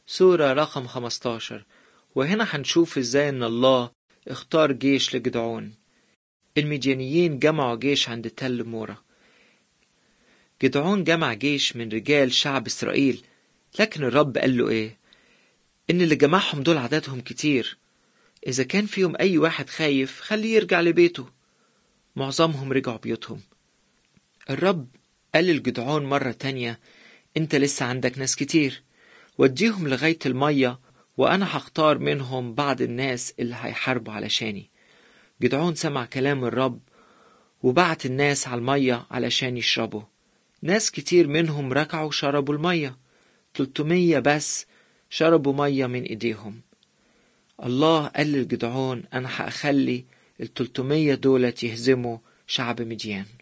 سورة رقم 15 وهنا هنشوف ازاي ان الله اختار جيش لجدعون المديانيين جمعوا جيش عند تل مورا جدعون جمع جيش من رجال شعب إسرائيل لكن الرب قال له إيه؟ إن اللي جمعهم دول عددهم كتير إذا كان فيهم أي واحد خايف خليه يرجع لبيته معظمهم رجعوا بيوتهم الرب قال لجدعون مرة تانية أنت لسه عندك ناس كتير وديهم لغاية المية وأنا هختار منهم بعض الناس اللي هيحاربوا علشاني جدعون سمع كلام الرب وبعت الناس على المية علشان يشربوا ناس كتير منهم ركعوا شربوا المية 300 بس شربوا مية من ايديهم الله قال لجدعون انا هخلي ال 300 دولت يهزموا شعب مديان